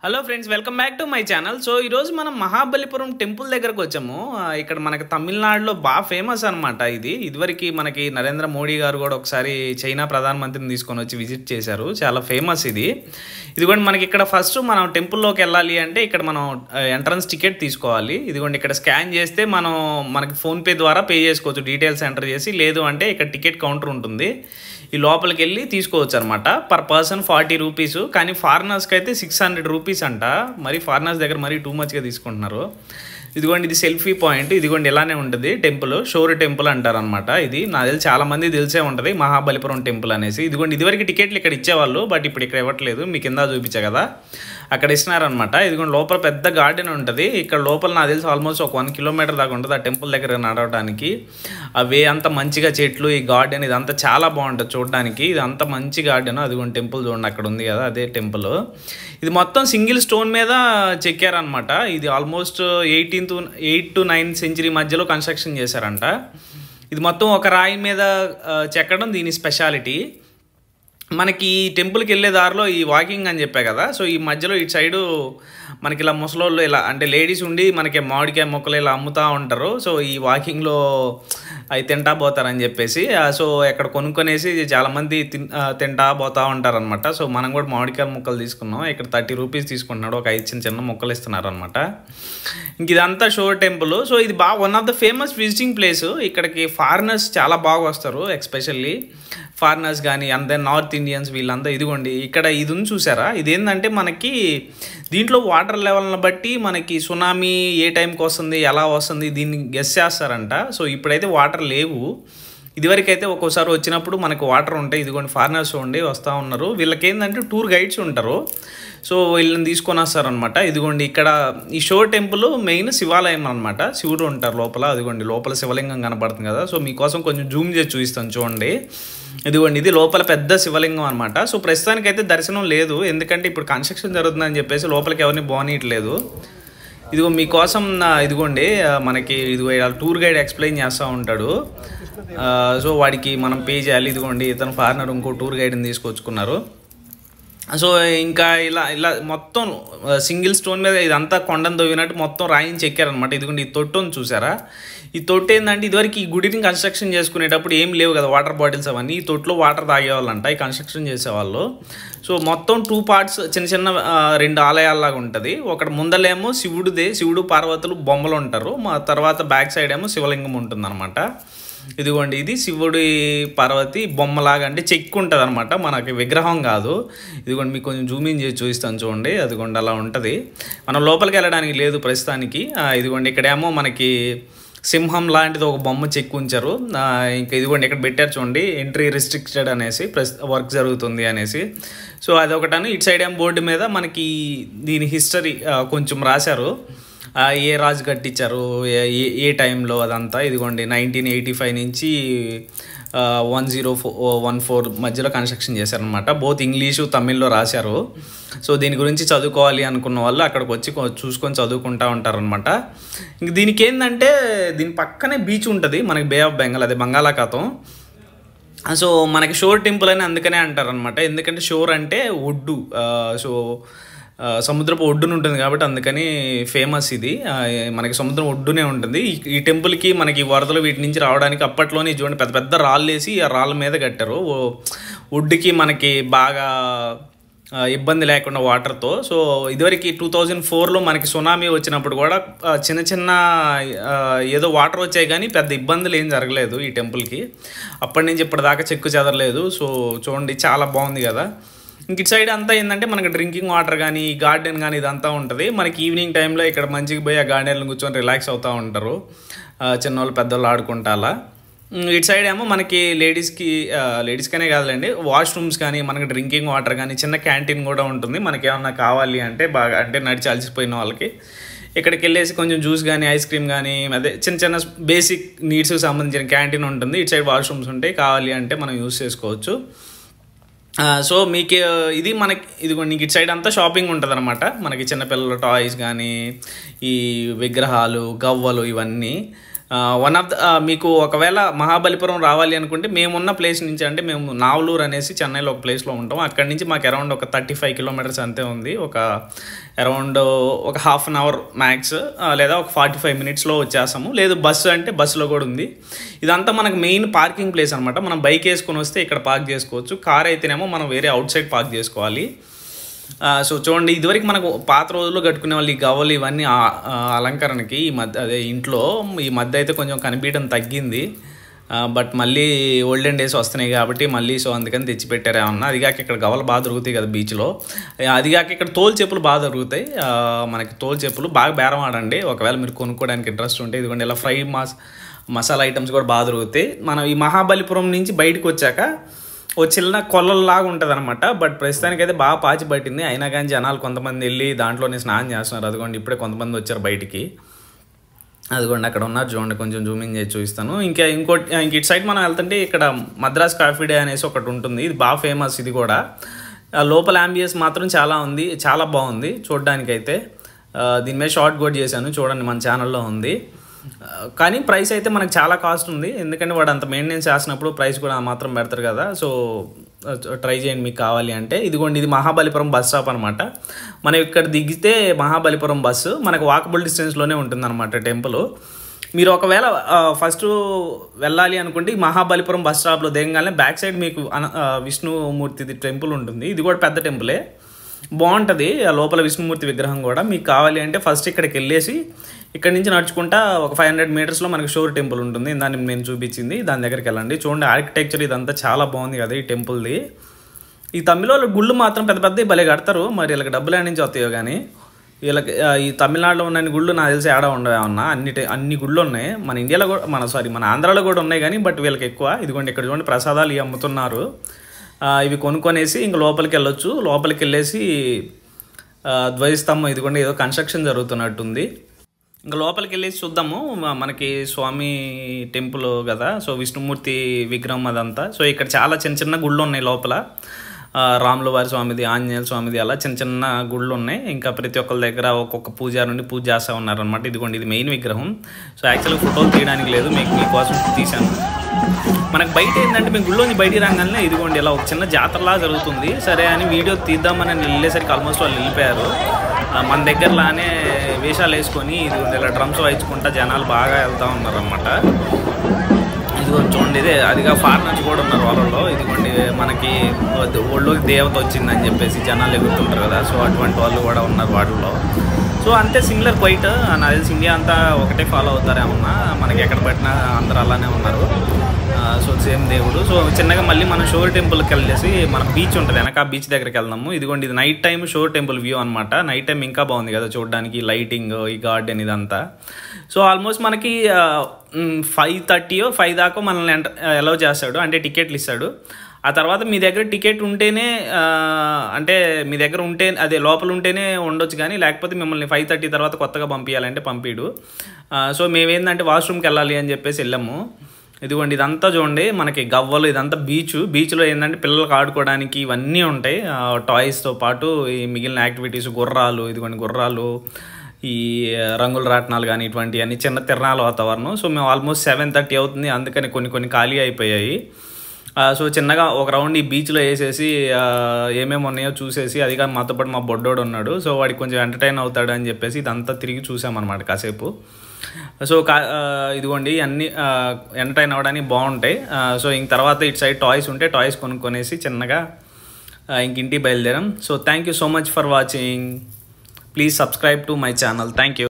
hello friends welcome back to my channel so ఈరోజు మనం Mahabalipuram temple దగ్గరకు వచ్చాము ఆ, ఇక్కడ మనకి తమిళనాడులో బాగా ఫేమస్ అనమాట ఇది ఇదివరకు మనకి నరేంద్ర మోడీ గారు కూడా ఒకసారి చైనా ప్రధానమంత్రిని తీసుకొని వచ్చి విజిట్ చేశారు చాలా ఫేమస్ ఇది ఇదిగోండి మనకి ఇక్కడ ఫస్ట్ మనం టెంపుల్లోకి వెళ్ళాలి అంటే ఇక్కడ మనం ఎంట్రన్స్ టికెట్ తీసుకోవాలి ఇదిగోండి ఇక్కడ స్కాన్ చేస్తే మనం మనకి ఫోన్పే ద్వారా పే చేసుకోవచ్చు డీటెయిల్స్ ఎంటర్ చేసి లేదు అంటే ఇక్కడ టికెట్ కౌంటర్ ఉంటుంది ఈ లోపలికి వెళ్ళి తీసుకోవచ్చు అనమాట పర్ పర్సన్ ఫార్టీ రూపీస్ కానీ ఫారినర్స్కి అయితే సిక్స్ హండ్రెడ్ రూపీస్ అంట మరి ఫారినర్స్ దగ్గర మరీ టూ మచ్గా తీసుకుంటున్నారు ఇదిగోండి ఇది సెల్ఫీ పాయింట్ ఇదిగోండి ఇలానే ఉంటుంది టెంపుల్ షోర్ టెంపుల్ అంటారు అనమాట ఇది నా తెలిసి చాలా మంది తెలిసే ఉంటుంది మహాబలిపురం టెంపుల్ అనేసి ఇదిగోండి ఇదివరకు టికెట్లు ఇక్కడ ఇచ్చేవాళ్ళు బట్ ఇప్పుడు ఇక్కడ ఇవ్వట్లేదు మీ కింద చూపించా కదా అక్కడ ఇస్తున్నారనమాట ఇదిగోండి లోపల పెద్ద గార్డెన్ ఉంటుంది ఇక్కడ లోపల నాకు తెలిసి ఆల్మోస్ట్ ఒక వన్ కిలోమీటర్ దాకా ఉంటుంది ఆ టెంపుల్ దగ్గర నడవడానికి ఆ వే అంతా మంచిగా చెట్లు ఈ గార్డెన్ ఇదంతా చాలా బాగుంటుంది చూడడానికి ఇదంతా మంచి గార్డెన్ అదిగోండి టెంపుల్ చూడండి అక్కడ ఉంది కదా అదే టెంపుల్ ఇది మొత్తం సింగిల్ స్టోన్ మీద చెక్కారనమాట ఇది almost eighteenth eight to nine century మధ్యలో కన్స్ట్రక్షన్ చేశారంట ఇది మొత్తం ఒక రాయి మీద ఆ, చెక్కడం దీని స్పెషాలిటీ మనకి ఈ టెంపుల్కి వెళ్ళే దారిలో ఈ వాకింగ్ అని చెప్పా కదా సో ఈ మధ్యలో ఇటు సైడు మనకి ఇలా ముసలోళ్ళు ఇలా అంటే లేడీస్ ఉండి మనకి మామిడికాయ మొక్కలు ఇలా అమ్ముతూ ఉంటారు సో ఈ వాకింగ్లో అవి తింటా పోతారని చెప్పేసి ఆ, సో ఎక్కడ కొనుక్కొనేసి చాలామంది తిన్ ఆ, తింటా పోతా ఉంటారనమాట సో మనం కూడా మామిడికాయ ముక్కలు తీసుకున్నాం ఇక్కడ థర్టీ రూపీస్ తీసుకుంటున్నాడు ఒక ఐదు చిన్న చిన్న ముక్కలు ఇస్తున్నారు అనమాట ఇంక ఇదంతా షో టెంపుల్ సో ఇది బాగా one of the famous visiting place ఇక్కడికి ఫారినర్స్ చాలా బాగా వస్తారు ఎక్స్పెషల్లీ ఫారినర్స్ కానీ అందరు నార్త్ ఇండియన్స్ వీళ్ళంతా ఇదిగోండి ఇక్కడ ఇది ఉంది చూసారా ఇదేంటంటే మనకి దీంట్లో వాటర్ లెవెల్ని బట్టి మనకి సునామీ ఏ టైంకి వస్తుంది ఎలా వస్తుంది దీన్ని గెస్ చేస్తారంట సో ఇప్పుడైతే వాటర్ లేవు ఇదివరకు అయితే ఒక్కోసారి వచ్చినప్పుడు మనకు వాటర్ ఉంటాయి ఇదిగోండి ఫారినర్స్ ఉండి వస్తూ ఉన్నారు వీళ్ళకి ఏంటంటే టూర్ గైడ్స్ ఉంటారు సో వీళ్ళని తీసుకొని వస్తారనమాట ఇదిగోండి ఇక్కడ ఈ షో టెంపుల్ మెయిన్ శివాలయం అనమాట శివుడు ఉంటారు లోపల అదిగోండి లోపల శివలింగం కనపడుతుంది కదా సో మీకోసం కొంచెం జూమ్ చేసి చూపిస్తాను చూడండి ఇదిగోండి ఇది లోపల పెద్ద శివలింగం అనమాట సో ప్రస్తుతానికి అయితే దర్శనం లేదు ఎందుకంటే ఇప్పుడు కన్స్ట్రక్షన్ జరుగుతుందని చెప్పేసి లోపలికి ఎవరిని బానీయట్లేదు ఇదిగో మీకోసం నా ఇదిగోండి ఆ, మనకి ఇదిగో ఇలా టూర్ గైడ్ ఎక్స్ప్లెయిన్ చేస్తూ ఉంటాడు ఆ, సో వాడికి మనం పే చేయాలి ఇదిగోండి ఇతను ఫారినర్ ఇంకో టూర్ గైడ్ని తీసుకొచ్చుకున్నారు సో ఇంకా ఇలా ఇలా మొత్తం సింగిల్ స్టోన్ మీద ఇదంతా కొండను తవ్వినట్టు మొత్తం రాయిని చెక్కారనమాట ఇదిగోండి ఈ తొట్టు ఉంది చూసారా ఈ తొట్టు ఏంటంటే ఇదివరకు ఈ గుడిని కన్స్ట్రక్షన్ చేసుకునేటప్పుడు ఏం లేవు కదా వాటర్ బాటిల్స్ అవన్నీ ఈ తొట్టులో వాటర్ తాగేవాళ్ళంట ఈ కన్స్ట్రక్షన్ చేసేవాళ్ళు సో మొత్తం టూ పార్ట్స్ చిన్న చిన్న ఆ, రెండు ఆలయాల్లాగా ఉంటుంది ఒకటి ముందలేమో శివుడిదే శివుడు పార్వతులు బొమ్మలు ఉంటారు మా తర్వాత బ్యాక్ సైడ్ ఏమో శివలింగం ఉంటుందన్నమాట ఇదిగోండి ఇది శివుడి పార్వతి బొమ్మలాగా అంటే చెక్కు ఉంటుంది అనమాట మనకి విగ్రహం కాదు ఇదిగోండి మీకు కొంచెం జూమ్ ఇన్ చేసి చూపిస్తాను చూడండి అదిగోండి అలా ఉంటుంది మనం లోపలికి వెళ్ళడానికి లేదు ప్రస్తుతానికి ఆ, ఇదిగోండి ఇక్కడేమో మనకి సింహం లాంటిది ఒక బొమ్మ చెక్కు ఉంచారు ఆ, ఇంకా ఇదిగోండి ఇక్కడ పెట్టారు చూడండి ఎంట్రీ రిస్ట్రిక్టెడ్ అనేసి ప్రస్ వర్క్ జరుగుతుంది అనేసి సో అదొకటను ఇటు సైడ్ ఏం బోర్డు మీద మనకి దీని హిస్టరీ కొంచెం రాశారు ఆ, ఏ రాజు కట్టించారు ఏ- ఏ ఏ టైంలో అదంతా ఇదిగోండి నైన్టీన్ ఎయిటీ ఫైవ్ నుంచి one zero four one four మధ్యలో కన్స్ట్రక్షన్ చేశారనమాట బోత్ ఇంగ్లీషు తమిళ్లో రాశారు సో దీని గురించి చదువుకోవాలి అనుకున్న వాళ్ళు అక్కడికి వచ్చి కొ- చూసుకొని చదువుకుంటా ఉంటారనమాట ఇంక దీనికి ఏంటంటే దీని పక్కనే బీచ్ ఉంటుంది మనకి బే ఆఫ్ బెంగాల్ అదే బంగాళాఖాతం సో మనకి షోర్ టెంపుల్ అని అందుకనే అంటారనమాట ఎందుకంటే షోర్ అంటే ఒడ్డు ఆ, సో ఆ, సముద్రపు ఒడ్డున ఉంటుంది కాబట్టి అందుకని ఫేమస్ ఇది ఆ, మనకి సముద్రం ఒడ్డునే ఉంటుంది ఈ- ఈ టెంపుల్కి మనకి వరదలు వీటి నుంచి రావడానికి అప్పట్లోనే చూడండి పెద్ద పెద్ద రాళ్ళు వేసి ఆ రాళ్ళ మీద కట్టారు ఓ- ఒడ్డుకి మనకి బాగా ఆ, ఇబ్బంది లేకుండా వాటర్తో సో ఇదివరకు టూ థౌజండ్ ఫోర్లో మనకి సునామీ వచ్చినప్పుడు కూడా ఆ, చిన్న చిన్న ఆ, ఏదో వాటర్ వచ్చాయి కానీ పెద్ద ఇబ్బందులు ఏం జరగలేదు ఈ టెంపుల్కి అప్పటి నుంచి ఇప్పటిదాకా చెక్కు చెదరలేదు సో చూడండి చాలా బాగుంది కదా ఇంక ఇటు సైడ్ అంతా ఏంటంటే మనకి డ్రింకింగ్ వాటర్ కానీ గార్డెన్ కానీ ఇదంతా ఉంటుంది మనకి ఈవినింగ్ టైంలో ఇక్కడ మంచిగా పోయి ఆ గార్డెన్లో కూర్చొని రిలాక్స్ అవుతూ ఉంటారు ఆ, చిన్నవాళ్ళు పెద్దవాళ్ళు ఆడుకుంటా అలా ఉమ్, ఇటు సైడ్ ఏమో మనకి లేడీస్కి లేడీస్కనే కాదులేండి వాష్రూమ్స్ కానీ మనకి డ్రింకింగ్ వాటర్ కానీ చిన్న క్యాంటీన్ కూడా ఉంటుంది మనకి ఏమన్నా కావాలి అంటే బాగా అంటే నడిచి అలసిపోయిన వాళ్ళకి ఇక్కడికి వెళ్ళేసి కొంచెం జ్యూస్ కానీ ఐస్ క్రీమ్ కానీ అదే చిన్న చిన్న బేసిక్ నీడ్స్కి సంబంధించిన క్యాంటీన్ ఉంటుంది ఇటు సైడ్ వాష్రూమ్స్ ఉంటాయి కావాలి అంటే మనం యూస్ చేసుకోవచ్చు ఆ, సో మీకు ఇది మనకి ఇదిగోండి ఇటు సైడ్ అంతా షాపింగ్ ఉంటుంది అనమాట మనకి చిన్నపిల్లల టాయ్స్ కానీ ఈ విగ్రహాలు గవ్వలు ఇవన్నీ వన్ ఆఫ్ ద మీకు ఒకవేళ మహాబలిపురం రావాలి అనుకుంటే మేమున్న ప్లేస్ నుంచి అంటే మేము నావలూరు అనేసి చెన్నైలో ఒక ప్లేస్లో ఉంటాం అక్కడి నుంచి మాకు అరౌండ్ ఒక థర్టీ ఫైవ్ కిలోమీటర్స్ అంతే ఉంది ఒక అరౌండ్ ఒక హాఫ్ అన్ అవర్ మ్యాక్స్ లేదా ఒక ఫార్టీ ఫైవ్ మినిట్స్లో వచ్చేస్తాము లేదు బస్సు అంటే బస్సులో కూడా ఉంది ఇదంతా మనకు మెయిన్ పార్కింగ్ ప్లేస్ అనమాట మనం బైక్ వేసుకొని వస్తే ఇక్కడ పార్క్ చేసుకోవచ్చు కార్ అయితేనేమో మనం వేరే అవుట్ సైడ్ పార్క్ చేసుకోవాలి ఆ, సో చూడండి ఇదివరకు మనకు పాత రోజుల్లో కట్టుకునే వాళ్ళు ఈ గవ్వలు ఇవన్నీ ఆ- ఆ అలంకరణకి ఈ మధ్య అదే ఇంట్లో ఈ మధ్య అయితే కొంచెం కనిపించడం తగ్గింది ఆ, బట్ మళ్ళీ ఓల్డెన్ డేస్ వస్తున్నాయి కాబట్టి మళ్ళీ సో అందుకని తెచ్చిపెట్టారు ఏమన్నా అదిగాక ఇక్కడ గవ్వలు బాగా దొరుకుతాయి కదా బీచ్లో అదిగాక ఇక్కడ తోలు చెప్పులు బాగా దొరుకుతాయి ఆ, మనకి తోలు చెప్పులు బాగా బేరం ఆడండి ఒకవేళ మీరు కొనుక్కోవడానికి ఇంట్రెస్ట్ ఉంటే ఇదిగోండి ఇలా ఫ్రై మాస్ మసాలా ఐటమ్స్ కూడా బాగా దొరుకుతాయి మనం ఈ మహాబలిపురం నుంచి బయటకు వచ్చాక ఓ చిన్న కొల్లలాగా ఉంటుంది అనమాట బట్ ప్రస్తుతానికి అయితే బాగా పాచి పట్టింది అయినా కానీ జనాలు కొంతమంది వెళ్ళి దాంట్లోనే స్నానం చేస్తున్నారు అదిగోండి ఇప్పుడే కొంతమంది వచ్చారు బయటికి అదిగోండి అక్కడ ఉన్నారు చూడండి కొంచెం జూమింగ్ చేసి చూపిస్తాను ఇంకా ఇంకోటి ఇంక ఇటు సైడ్ మనం వెళ్తుంటే ఇక్కడ మద్రాస్ కాఫీ డే అనేసి ఒకటి ఉంటుంది ఇది బాగా ఫేమస్ ఇది కూడా ఆ లోపల అంబియన్స్ మాత్రం చాలా ఉంది చాలా బాగుంది చూడడానికైతే ఆ, దీని మీద షార్ట్ కూడా చేశాను చూడండి మన ఛానల్లో ఉంది ఆ, కానీ ప్రైస్ అయితే మనకు చాలా కాస్ట్ ఉంది ఎందుకంటే వాడు అంత మెయింటెనెన్స్ చేసినప్పుడు ప్రైస్ కూడా ఆ మాత్రం పెడతారు కదా సో ట్రై చేయండి మీకు కావాలి అంటే ఇదిగోండి ఇది మహాబలిపురం బస్ స్టాప్ అనమాట మనం ఇక్కడ దిగితే మహాబలిపురం బస్సు మనకు వాకబుల్ డిస్టెన్స్లోనే ఉంటుందన్నమాట టెంపుల్ మీరు ఒకవేళ ఫస్ట్ వెళ్ళాలి అనుకుంటే ఈ మహాబలిపురం బస్ స్టాప్లో దిగగానే బ్యాక్ సైడ్ మీకు అన- ఆ, విష్ణుమూర్తిది టెంపుల్ ఉంటుంది ఇది కూడా పెద్ద టెంపులే బాగుంటుంది ఆ లోపల విష్ణుమూర్తి విగ్రహం కూడా మీకు కావాలి అంటే ఫస్ట్ ఇక్కడికి వెళ్ళేసి ఇక్కడ నుంచి నడుచుకుంటా ఒక ఫైవ్ హండ్రెడ్ మీటర్స్లో మనకి షోర్ టెంపుల్ ఉంటుంది దాన్ని నేను చూపించింది దాని దగ్గరికి వెళ్ళండి చూడండి ఆర్కిటెక్చర్ ఇదంతా చాలా బాగుంది కదా ఈ టెంపుల్ది ఈ తమిళలో గుళ్ళు మాత్రం పెద్ద పెద్ద భలే కడతారు మరి వీళ్ళకి డబ్బులు ఎక్కడి నుంచి వస్తాయో కానీ వీళ్ళకి ఆ, ఈ తమిళనాడులో ఉన్న గుళ్ళు నాకు తెలిసి ఏడా ఉండవే ఉన్నా అన్ని టే- అన్ని గుళ్ళు ఉన్నాయి మన ఇండియాలో కూడా మన సారీ మన ఆంధ్రాలో కూడా ఉన్నాయి కానీ బట్ వీళ్ళకి ఎక్కువ ఇదిగోండి ఇక్కడ చూడండి ప్రసాదాలు ఇవి అమ్ముతున్నారు ఆ, ఇవి కొనుక్కొనేసి ఇంక లోపలికి వెళ్ళొచ్చు లోపలికి వెళ్ళేసి ఆ, ధ్వజస్తంభం ఇదిగోండి ఏదో కన్స్ట్రక్షన్ జరుగుతున్నట్టుంది ఇంకా లోపలికి వెళ్ళేసి చూద్దాము మ- మనకి స్వామి టెంపుల్ కదా సో విష్ణుమూర్తి విగ్రహం అదంతా సో ఇక్కడ చాలా చిన్న చిన్న గుళ్ళు ఉన్నాయి లోపల ఆ, రాముల వారి స్వామిది ఆంజనేయ స్వామిది అలా చిన్న చిన్న గుళ్ళు ఉన్నాయి ఇంకా ప్రతి ఒక్కరి దగ్గర ఒక్కొక్క పూజారి నుండి పూజ చేస్తూ ఉన్నారనమాట ఇదిగోండి ఇది మెయిన్ విగ్రహం సో యాక్చువల్గా ఫోటోలు తీయడానికి లేదు మీకు మీకోసం తీశాను మనకు బయట ఏంటంటే మేము గుళ్ళోంచి బయటికి రాగానే ఇదిగోండి ఇలా ఒక చిన్న జాతరలా జరుగుతుంది సరే అని వీడియో తీద్దామని నేను వెళ్ళేసరికి ఆల్మోస్ట్ వాళ్ళు వెళ్ళిపోయారు ఆ, మన దగ్గరలానే వేషాలు వేసుకొని ఇదిగోండి ఇలా డ్రమ్స్ వాయించుకుంటా జనాలు బాగా వెళ్తూ ఉన్నారు అనమాట ఇదిగోండి చూడండి ఇదే అదిగా ఫారినర్స్ కూడా ఉన్నారు వాళ్ళలో ఇదిగోండి మనకి ఒళ్ళోకి దేవత వచ్చిందని చెప్పేసి జనాలు ఎగురుతుంటారు కదా సో అటువంటి వాళ్ళు కూడా ఉన్నారు వాటిలో సో అంతే సిమిలర్ క్వైట్ నాకు తెలిసి ఇండియా అంతా ఒకటే ఫాలో అవుతారేమన్నా మనకి ఎక్కడ పెట్టినా అందరూ అలానే ఉన్నారు ఆ, సో సేమ్ దేవుడు సో చిన్నగా మళ్ళీ మనం షోర్ టెంపుల్కి వెళ్ళేసి మన బీచ్ ఉంటుంది వెనక ఆ బీచ్ దగ్గరికి వెళ్దాము ఇదిగోండి ఇది night time shore temple view అనమాట నైట్ టైం ఇంకా బాగుంది కదా చూడడానికి లైటింగ్ ఈ గార్డెన్ ఇదంతా సో ఆల్మోస్ట్ మనకి ఫైవ్ థర్టీయో ఫైవ్ దాకా మనల్ని ఎంటర్ అలౌ చేస్తాడు అంటే టికెట్లు ఇస్తాడు ఆ తర్వాత మీ దగ్గర టికెట్ ఉంటేనే ఆ, అంటే మీ దగ్గర ఉంటే అదే లోపల ఉంటేనే ఉండొచ్చు కానీ లేకపోతే మిమ్మల్ని ఫైవ్ థర్టీ తర్వాత కొత్తగా పంపించాలంటే పంపిడు ఆ, సో మేమేందంటే వాష్రూమ్కి వెళ్ళాలి అని చెప్పేసి వెళ్ళాము ఇదిగోండి ఇదంతా చూడండి మనకి గవ్వలు ఇదంతా బీచ్ బీచ్లో ఏంటంటే పిల్లలకు ఆడుకోవడానికి ఇవన్నీ ఉంటాయి ఆ, టాయ్స్తో పాటు ఈ మిగిలిన యాక్టివిటీస్ గుర్రాలు ఇదిగోండి గుర్రాలు ఈ రంగుల రాట్నాలు కానీ ఇటువంటివన్నీ చిన్న తిరణాల వాతావరణం సో మేము ఆల్మోస్ట్ సెవెన్ థర్టీ అవుతుంది అందుకని కొన్ని కొన్ని ఖాళీ అయిపోయాయి ఆ, సో చిన్నగా ఒక రౌండ్ ఈ బీచ్లో వేసేసి ఆ, ఏమేమి ఉన్నాయో చూసేసి అదిగా మాతో పాటు మా బొడ్డోడు ఉన్నాడు సో వాడికి కొంచెం ఎంటర్టైన్ అవుతాడు అని చెప్పేసి ఇదంతా తిరిగి చూసామన్నమాట కాసేపు సో కా ఆ, ఇదిగోండి అన్ని ఎంటర్టైన్ అవ్వడానికి బాగుంటాయి ఆ, సో ఇంక తర్వాత ఇటు సైడ్ టాయ్స్ ఉంటే టాయ్స్ కొనుక్కొనేసి చిన్నగా ఆ, ఇంక ఇంటికి బయలుదేరాం so thank you so much for watching please subscribe to my channel thank you